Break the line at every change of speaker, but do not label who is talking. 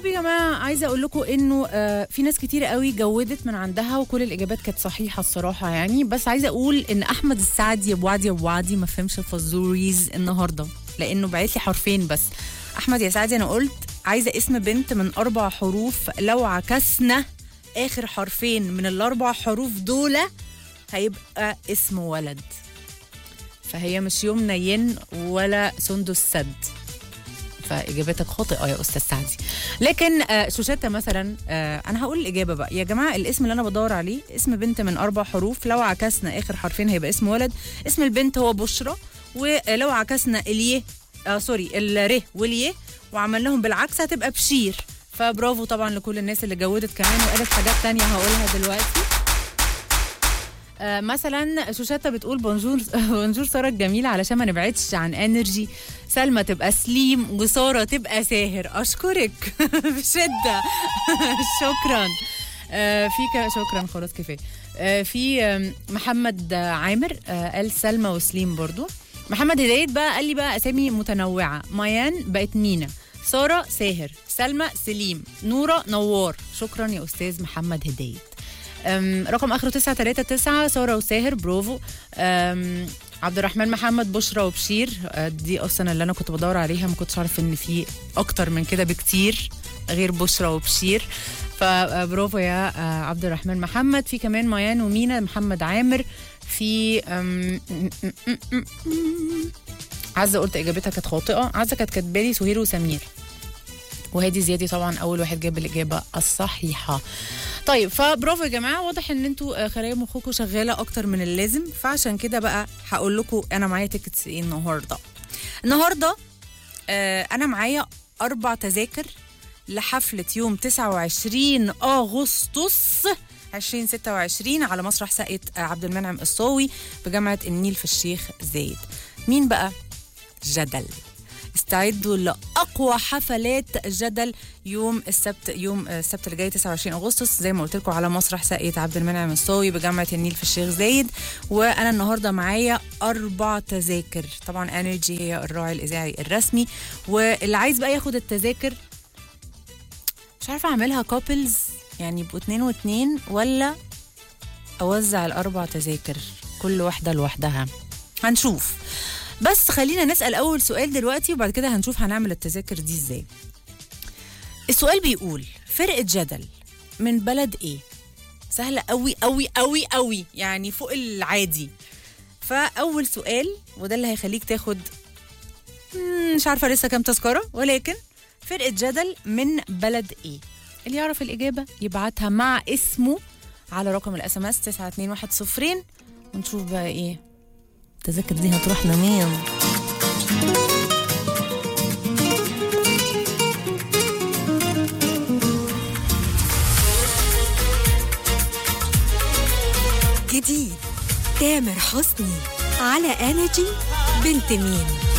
طب يا جماعه عايزه اقول لكم انه آه في ناس كتير قوي جودت من عندها وكل الاجابات كانت صحيحه الصراحه يعني بس عايزه اقول ان احمد السعدي يا بوعدي يا بوعدي ما فهمش الفزوريز النهارده لانه بعت لي حرفين بس احمد يا سعدي انا قلت عايزه اسم بنت من اربع حروف لو عكسنا اخر حرفين من الاربع حروف دول هيبقى اسم ولد فهي مش يمنى ين ولا سندس سد فاجابتك خاطئه يا استاذ سعدي لكن آه شوشتة مثلا آه انا هقول الاجابه بقى يا جماعه الاسم اللي انا بدور عليه اسم بنت من اربع حروف لو عكسنا اخر حرفين هيبقى اسم ولد اسم البنت هو بشرى ولو عكسنا اليه آه سوري الره واليه وعملناهم بالعكس هتبقى بشير فبرافو طبعا لكل الناس اللي جودت كمان وقالت حاجات تانية هقولها دلوقتي آه مثلا شوشاتا بتقول بونجور بونجور ساره الجميله علشان ما نبعدش عن انرجي سلمى تبقى سليم وساره تبقى ساهر اشكرك بشده شكرا آه في ك... شكرا خلاص كفايه آه في آم، محمد آه، عامر آه قال سلمى وسليم برضو محمد هدايت بقى قال لي بقى اسامي متنوعه ميان بقت مينا ساره ساهر سلمى سليم نوره نوار شكرا يا استاذ محمد هدايت أم، رقم اخره 939 ساره وساهر برافو أم، عبد الرحمن محمد بشرى وبشير أه، دي اصلا اللي انا كنت بدور عليها ما كنتش عارف ان في اكتر من كده بكتير غير بشرى وبشير فبرافو يا أه، عبد الرحمن محمد في كمان ميان ومينا محمد عامر في أم، عزه قلت اجابتها كانت خاطئه عزه كانت كاتبالي سهير وسمير وهادي زيادي طبعا اول واحد جاب الاجابه الصحيحه طيب فبرافو يا جماعه واضح ان انتوا آه، خلايا مخكم شغاله اكتر من اللازم فعشان كده بقى هقول لكم انا معايا تيكتس ايه النهارده النهارده آه انا معايا اربع تذاكر لحفله يوم 29 اغسطس 2026 على مسرح ساقية آه، عبد المنعم الصاوي بجامعه النيل في الشيخ زايد مين بقى جدل استعدوا لاقوى حفلات جدل يوم السبت يوم السبت اللي جاي 29 اغسطس زي ما قلت لكم على مسرح ساقية عبد المنعم الصاوي بجامعه النيل في الشيخ زايد وانا النهارده معايا اربع تذاكر طبعا انرجي هي الراعي الاذاعي الرسمي واللي عايز بقى ياخد التذاكر مش عارفه اعملها كابلز يعني يبقوا اتنين واتنين ولا اوزع الاربع تذاكر كل واحده لوحدها هنشوف بس خلينا نسال اول سؤال دلوقتي وبعد كده هنشوف هنعمل التذاكر دي ازاي السؤال بيقول فرقه جدل من بلد ايه سهله قوي قوي قوي قوي يعني فوق العادي فاول سؤال وده اللي هيخليك تاخد مم، مش عارفه لسه كام تذكره ولكن فرقه جدل من بلد ايه اللي يعرف الاجابه يبعتها مع اسمه على رقم الاس ام اس 92110 ونشوف بقى ايه التذاكر دي هتروح لمين
جديد تامر حسني على انرجي بنت مين